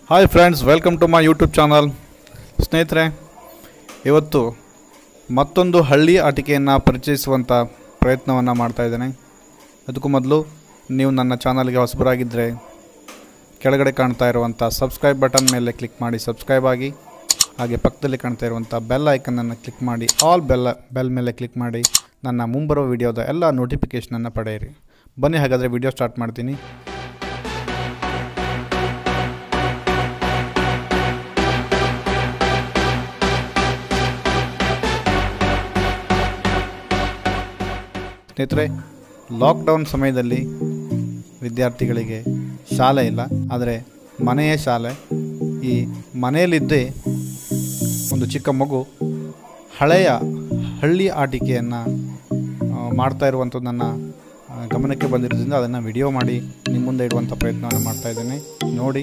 hi friends welcome to my YouTube channel ಸ್ನೇಹಿತರೆ ಇವತ್ತು ಮತ್ತೊಂದು ಹಳ್ಳಿ ಆಟಿಕೆಯನ್ನು ಪರಿಚಯಿಸುವಂಥ ಪ್ರಯತ್ನವನ್ನು ಮಾಡ್ತಾ ಇದ್ದೇನೆ ಅದಕ್ಕೂ ಮೊದಲು ನೀವು ನನ್ನ ಚಾನಲ್ಗೆ ಹೊಸಬರಾಗಿದ್ದರೆ ಕೆಳಗಡೆ ಕಾಣ್ತಾ ಇರುವಂಥ ಸಬ್ಸ್ಕ್ರೈಬ್ ಬಟನ್ ಮೇಲೆ ಕ್ಲಿಕ್ ಮಾಡಿ ಸಬ್ಸ್ಕ್ರೈಬ್ ಆಗಿ ಹಾಗೆ ಪಕ್ಕದಲ್ಲಿ ಕಾಣ್ತಾ ಇರುವಂಥ ಬೆಲ್ ಐಕನನ್ನು ಕ್ಲಿಕ್ ಮಾಡಿ ಆಲ್ ಬೆಲ್ ಬೆಲ್ ಮೇಲೆ ಕ್ಲಿಕ್ ಮಾಡಿ ನನ್ನ ಮುಂಬರುವ ವಿಡಿಯೋದ ಎಲ್ಲ ನೋಟಿಫಿಕೇಷನನ್ನು ಪಡೆಯಿರಿ ಬನ್ನಿ ಹಾಗಾದರೆ ವಿಡಿಯೋ ಸ್ಟಾರ್ಟ್ ಮಾಡ್ತೀನಿ ಸ್ನೇಹಿತರೆ ಲಾಕ್ಡೌನ್ ಸಮಯದಲ್ಲಿ ವಿದ್ಯಾರ್ಥಿಗಳಿಗೆ ಶಾಲೆ ಇಲ್ಲ ಆದರೆ ಮನೆಯೇ ಶಾಲೆ ಈ ಮನೆಯಲ್ಲಿದ್ದೇ ಒಂದು ಚಿಕ್ಕ ಮಗು ಹಳೆಯ ಹಳ್ಳಿ ಆಟಿಕೆಯನ್ನು ಮಾಡ್ತಾ ಇರುವಂಥದ್ದು ನನ್ನ ಆ, ಗಮನಕ್ಕೆ ಬಂದಿರೋದ್ರಿಂದ ಅದನ್ನು ವಿಡಿಯೋ ಮಾಡಿ ನಿಮ್ಮ ಮುಂದೆ ಇಡುವಂಥ ಪ್ರಯತ್ನವನ್ನು ಮಾಡ್ತಾ ಇದ್ದೇನೆ ನೋಡಿ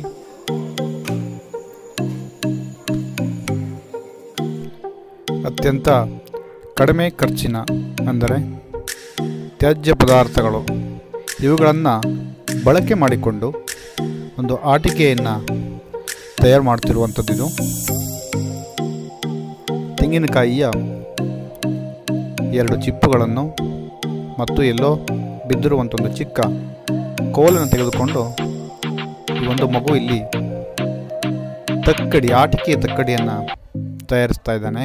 ಅತ್ಯಂತ ಕಡಿಮೆ ಖರ್ಚಿನ ಅಂದರೆ ತ್ಯಾಜ್ಯ ಪದಾರ್ಥಗಳು ಇವುಗಳನ್ನು ಬಳಕೆ ಮಾಡಿಕೊಂಡು ಒಂದು ಆಟಿಕೆಯನ್ನು ತಯಾರು ಮಾಡ್ತಿರುವಂಥದ್ದು ಇದು ತೆಂಗಿನಕಾಯಿಯ ಎರಡು ಚಿಪ್ಪುಗಳನ್ನು ಮತ್ತು ಎಲ್ಲೋ ಬಿದ್ದಿರುವಂಥ ಒಂದು ಚಿಕ್ಕ ಕೋಲನ್ನು ತೆಗೆದುಕೊಂಡು ಈ ಒಂದು ಮಗು ಇಲ್ಲಿ ತಕ್ಕಡಿ ಆಟಿಕೆಯ ತಕ್ಕಡಿಯನ್ನು ತಯಾರಿಸ್ತಾ ಇದ್ದಾನೆ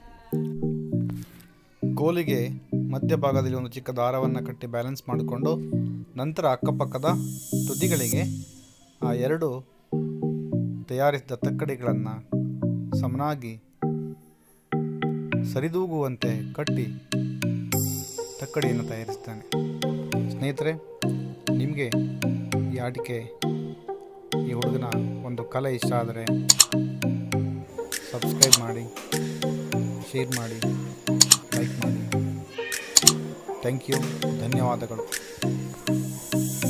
ಕೋಲಿಗೆ ಮಧ್ಯಭಾಗದಲ್ಲಿ ಒಂದು ಚಿಕ್ಕ ದಾರವನ್ನು ಕಟ್ಟಿ ಬ್ಯಾಲೆನ್ಸ್ ಮಾಡಿಕೊಂಡು ನಂತರ ಅಕ್ಕಪಕ್ಕದ ತುದಿಗಳಿಗೆ ಆ ಎರಡು ತಯಾರಿಸಿದ ತಕ್ಕಡಿಗಳನ್ನು ಸಮನಾಗಿ ಸರಿದೂಗುವಂತೆ ಕಟ್ಟಿ ತಕ್ಕಡಿಯನ್ನು ತಯಾರಿಸ್ತಾನೆ ಸ್ನೇಹಿತರೆ ನಿಮಗೆ ಈ ಆಟಿಕೆ ಈ ಹುಡುಗನ ಒಂದು ಕಲೆ ಇಷ್ಟ ಆದರೆ ಸಬ್ಸ್ಕ್ರೈಬ್ ಮಾಡಿ ಶೇರ್ ಮಾಡಿ ಲೈಕ್ ಮಾಡಿ ಥ್ಯಾಂಕ್ ಯು ಧನ್ಯವಾದಗಳು